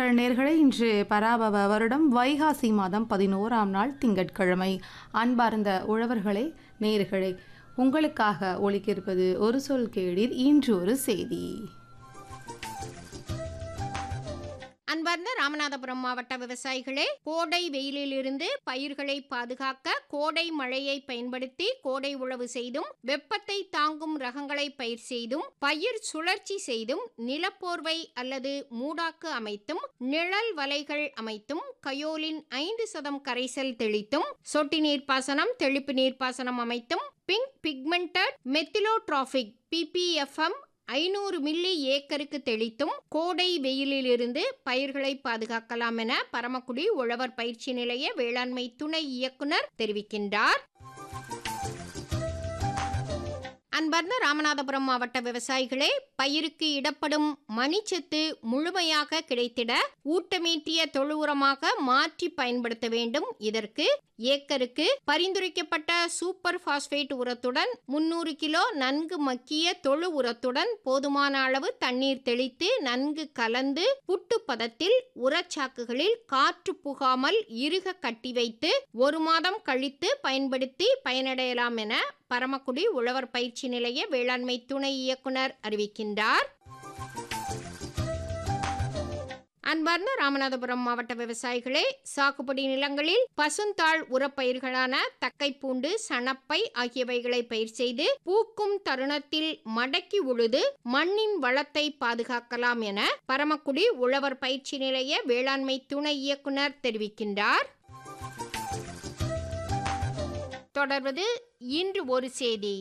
வணக்கங்கள் நேர்களே இன்று பராபவ வருடம் வைகாசி மாதம் பதினோராம் நாள் திங்கட்கிழமை அன்பார்ந்த உழவர்களே நேர்களே உங்களுக்காக ஒலிக்கிருப்பது ஒரு சொல் கேளீர் இன்று ஒரு செய்தி அன்பார்ந்த ராமநாதபுரம் மாவட்ட விவசாயிகளே கோடை வெயிலிலிருந்து பயிர்களை பாதுகாக்க கோடை மழையை பயன்படுத்தி கோடை உழவு செய்தும் வெப்பத்தை தாங்கும் ரகங்களை பயிர் செய்தும் பயிர் சுழற்சி செய்தும் நிலப்போர்வை அல்லது மூடாக்கு அமைத்தும் நிழல் வலைகள் அமைத்தும் கயோலின் ஐந்து சதம் கரைசல் தெளித்தும் சொட்டு நீர்ப்பாசனம் தெளிப்பு நீர்ப்பாசனம் அமைத்தும் பிங்க் பிக்மெண்டட் மெத்திலோட்ராபிக் பிபிஎஃப்எம் ஐநூறு மில்லி ஏக்கருக்கு தெளித்தும் கோடை வெயிலிலிருந்து பயிர்களை பாதுகாக்கலாம் என பரமக்குடி உழவர் பயிற்சி நிலைய வேளாண்மை துணை இயக்குனர் தெரிவிக்கின்றார் அன்பார்ந்த ராமநாதபுரம் மாவட்ட விவசாயிகளே பயிருக்கு இடப்படும் மணிச்சத்து முழுமையாக கிடைத்திட ஊட்டமீட்டிய தொழு உரமாக மாற்றி பயன்படுத்த வேண்டும் இதற்கு ஏக்கருக்கு பரிந்துரைக்கப்பட்ட சூப்பர் பாஸ்பேட் உரத்துடன் முன்னூறு கிலோ நன்கு மக்கிய தொழு உரத்துடன் போதுமான அளவு தண்ணீர் தெளித்து நன்கு கலந்து புட்டு பதத்தில் உரச்சாக்குகளில் காற்று புகாமல் இறுக கட்டி வைத்து ஒரு மாதம் கழித்து பயன்படுத்தி பயனடையலாம் என பரமக்குடி உழவர் பயிற்சி நிலைய வேளாண்மை துணை இயக்குனர் அறிவிக்கின்றார் அன்பார்ந்த ராமநாதபுரம் மாவட்ட விவசாயிகளே சாகுபடி நிலங்களில் பசுந்தாள் உரப்பயிர்களான தக்கைப்பூண்டு சணப்பை ஆகியவைகளை பயிர் செய்து பூக்கும் தருணத்தில் மடக்கி உழுது மண்ணின் வளத்தை பாதுகாக்கலாம் என பரமக்குடி உழவர் பயிற்சி நிலைய வேளாண்மை துணை இயக்குனர் தெரிவிக்கின்றார் தொடர்வது இன்று ஒரு செய்தி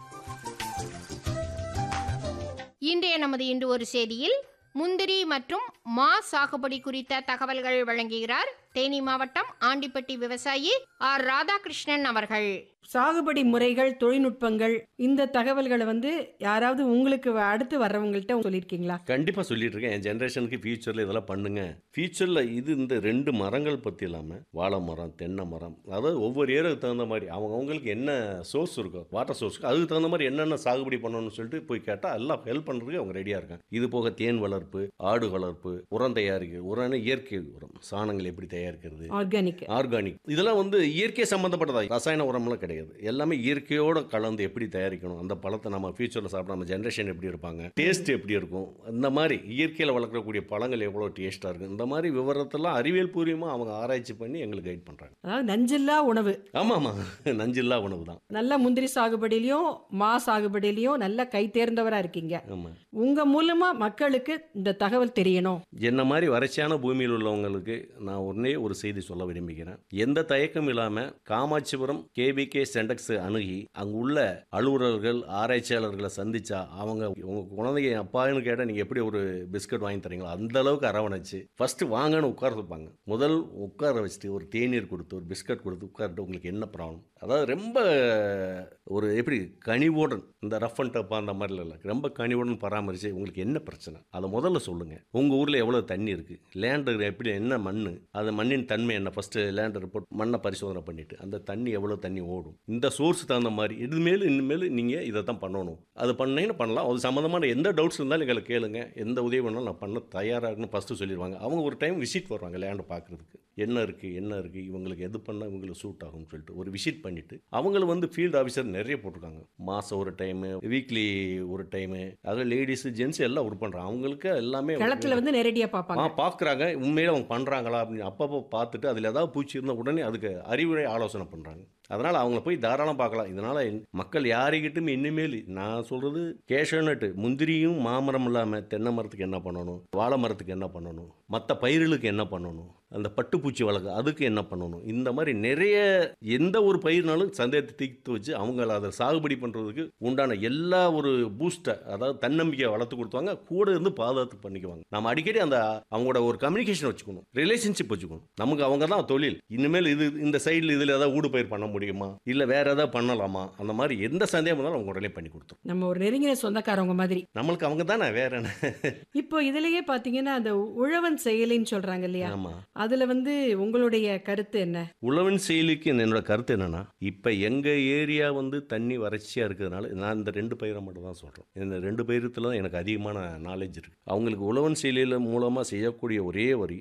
இன்றைய நமது இன்று ஒரு செய்தியில் முந்திரி மற்றும் மா சாகுபடி குறித்த தகவல்கள் வழங்குகிறார் தேனி மாவட்டம் ஆண்டிப்பட்டி விவசாயி ஆர் ராதாகிருஷ்ணன் அவர்கள் சாகுபடி முறைகள் தொழில்நுட்பங்கள் இந்த தகவல்களை வந்து யாராவது உங்களுக்கு வ- அடுத்து வர்றவங்கள்ட்ட சொல்லியிருக்கீங்களா கண்டிப்பாக சொல்லிட்டு இருக்கேன் என் ஜென்ரேஷனுக்கு ஃபியூச்சரில் இதெல்லாம் பண்ணுங்க ஃபியூச்சரில் இது இந்த ரெண்டு மரங்கள் பற்றி இல்லாமல் வாழை மரம் தென்னை மரம் அதாவது ஒவ்வொரு ஏரியாவுக்கு தகுந்த மாதிரி அவங்க அவங்களுக்கு என்ன சோர்ஸ் இருக்கோ வாட்டர் சோர்ஸ் அதுக்கு தகுந்த மாதிரி என்னென்ன சாகுபடி பண்ணணும்னு சொல்லிட்டு போய் கேட்டால் எல்லாம் ஹெல்ப் பண்ணுறதுக்கு அவங்க ரெடியாக இருக்காங்க இது போக தேன் வளர்ப்பு ஆடு வளர்ப்பு உரம் தயாரிக்க உரம் இயற்கை உரம் சாணங்கள் எப்படி தயாரிக்கிறது ஆர்கானிக் ஆர்கானிக் இதெல்லாம் வந்து இயற்கை சம்மந்தப்பட்டதா ரசாயன உரம்லாம் கிடையாது எல்லாமே இயற்கையோட கலந்து எப்படி தயாரிக்கணும் அந்த பழத்தை நம்ம ஃபியூச்சரில் சாப்பிட நம்ம ஜென்ரேஷன் எப்படி இருப்பாங்க டேஸ்ட் எப்படி இருக்கும் இந்த மாதிரி இயற்கையில் வளர்க்கக்கூடிய பழங்கள் எவ்வளோ டேஸ்ட்டாக இருக்கும் இந்த மாதிரி விவரத்தெல்லாம் அறிவியல் பூர்வமாக அவங்க ஆராய்ச்சி பண்ணி எங்களுக்கு கைட் பண்ணுறாங்க அதாவது நஞ்சில்லா உணவு ஆமாம் ஆமாம் நஞ்சில்லா உணவு தான் நல்ல முந்திரி சாகுபடியிலையும் மா சாகுபடியிலையும் நல்ல கை தேர்ந்தவரா இருக்கீங்க ஆமாம் உங்க மூலமா மக்களுக்கு இந்த தகவல் தெரியணும் என்ன மாதிரி வறட்சியான பூமியில் உள்ளவங்களுக்கு நான் ஒன்றே ஒரு செய்தி சொல்ல விரும்புகிறேன் எந்த தயக்கம் இல்லாமல் காமாட்சிபுரம் கேபிகே சென்டெக்ஸ் அணுகி அங்கே உள்ள அலுவலர்கள் ஆராய்ச்சியாளர்களை சந்திச்சா அவங்க உங்கள் குழந்தைங்க அப்பான்னு கேட்டால் நீங்கள் எப்படி ஒரு பிஸ்கட் வாங்கி தரீங்களோ அந்த அளவுக்கு அரவணைச்சு ஃபர்ஸ்ட் வாங்கன்னு உட்கார வைப்பாங்க முதல் உட்கார வச்சுட்டு ஒரு தேநீர் கொடுத்து ஒரு பிஸ்கட் கொடுத்து உட்கார்ட்டு உங்களுக்கு என்ன ப்ராப்ளம் அதாவது ரொம்ப ஒரு எப்படி கனிவுடன் இந்த ரஃப் அண்ட் டப்பா அந்த மாதிரிலாம் இல்லை ரொம்ப கனிவுடன் பராமரித்து உங்களுக்கு என்ன பிரச்சனை அதை முதல்ல சொல்லுங்கள் உங்கள் ஊரில் எவ்வளோ தண்ணி இருக்குது லேண்டு எப்படி என்ன மண் அது மண்ணின் தன்மை என்ன ஃபஸ்ட்டு லேண்ட் ரிப்போர்ட் மண்ணை பரிசோதனை பண்ணிவிட்டு அந்த தண்ணி எவ்வளோ தண்ணி ஓடும் இந்த சோர்ஸ் தகுந்த மாதிரி இதுமேல் இனிமேல் நீங்கள் இதை தான் பண்ணணும் அது பண்ணீங்கன்னு பண்ணலாம் அது சம்மந்தமான எந்த டவுட்ஸ் இருந்தாலும் எங்களை கேளுங்க எந்த உதவி வேணாலும் நான் பண்ண தயாராக இருக்குன்னு ஃபஸ்ட்டு சொல்லிடுவாங்க அவங்க ஒரு டைம் விசிட் வருவாங்க லேண்டை பார்க்குறதுக்கு என்ன இருக்குது என்ன இருக்குது இவங்களுக்கு எது பண்ணால் இவங்களுக்கு சூட் ஆகும்னு சொல்லிட்டு ஒரு விசிட் பண்ணிவிட்டு அவங்கள வந்து ஃபீல்டு ஆஃபீஸர் நிறைய போட்டிருக்காங்க மாதம் ஒரு டைமு வீக்லி ஒரு டைமு அதில் லேடிஸு ஜென்ஸ் எல்லாம் ஒர்க் பண்ணுறாங்க அவங்களுக்கு எல்லாமே களத்துல வந்து நேரடியா ஆ பார்ப்பாங்க பார்க்குறாங்க உண்மையில அவங்க பண்ணுறாங்களா அப்படின்னு அப்பப்போ பார்த்துட்டு அதில் ஏதாவது பூச்சி இருந்தால் உடனே அதுக்கு அறிவுரை ஆலோசனை பண்ணுறாங்க அதனால் அவங்கள போய் தாராளம் பார்க்கலாம் இதனால் மக்கள் யாருக்கிட்டும் இனிமேல் நான் சொல்கிறது கேஷனட்டு முந்திரியும் மாமரம் இல்லாமல் தென்னை மரத்துக்கு என்ன பண்ணணும் வாழை மரத்துக்கு என்ன பண்ணணும் மற்ற பயிர்களுக்கு என்ன பண்ணணும் அந்த பட்டுப்பூச்சி வளர்க்கு அதுக்கு என்ன பண்ணணும் இந்த மாதிரி நிறைய எந்த ஒரு பயிர்னாலும் சந்தேகத்தை தீர்த்து வச்சு அவங்கள அதை சாகுபடி பண்ணுறதுக்கு உண்டான எல்லா ஒரு பூஸ்ட்டை அதாவது தன்னம்பிக்கையை வளர்த்து கொடுத்தாங்க கூட இருந்து பாதுகாத்து பண்ணிக்குவாங்க நம்ம அடிக்கடி அந்த அவங்களோட ஒரு கம்யூனிகேஷன் வச்சுக்கணும் ரிலேஷன்ஷிப் வச்சுக்கணும் நமக்கு அவங்க தான் தொழில் இனிமேல் இது இந்த சைடில் இதில் ஏதாவது ஊடு பயிர் பண்ண முடியுமா இல்லை வேற ஏதாவது பண்ணலாமா அந்த மாதிரி எந்த சந்தேகம் இருந்தாலும் அவங்க உடனே பண்ணி கொடுத்துரும் நம்ம ஒரு நெருங்கின சொந்தக்காரவங்க மாதிரி நம்மளுக்கு அவங்க தானே வேற என்ன இப்போ இதுலயே பாத்தீங்கன்னா அந்த உழவன் செயலின்னு சொல்றாங்க இல்லையா ஆமாம் அதுல வந்து உங்களுடைய கருத்து என்ன உழவன் செயலிக்கு என்னோட கருத்து என்னன்னா இப்போ எங்கள் ஏரியா வந்து தண்ணி வறட்சியாக இருக்கிறதுனால நான் இந்த ரெண்டு பயிரை மட்டும் தான் சொல்கிறேன் இந்த ரெண்டு பயிரத்தில் தான் எனக்கு அதிகமான நாலேஜ் இருக்குது அவங்களுக்கு உழவன் செயலியில் மூலமாக செய்யக்கூடிய ஒரே வரி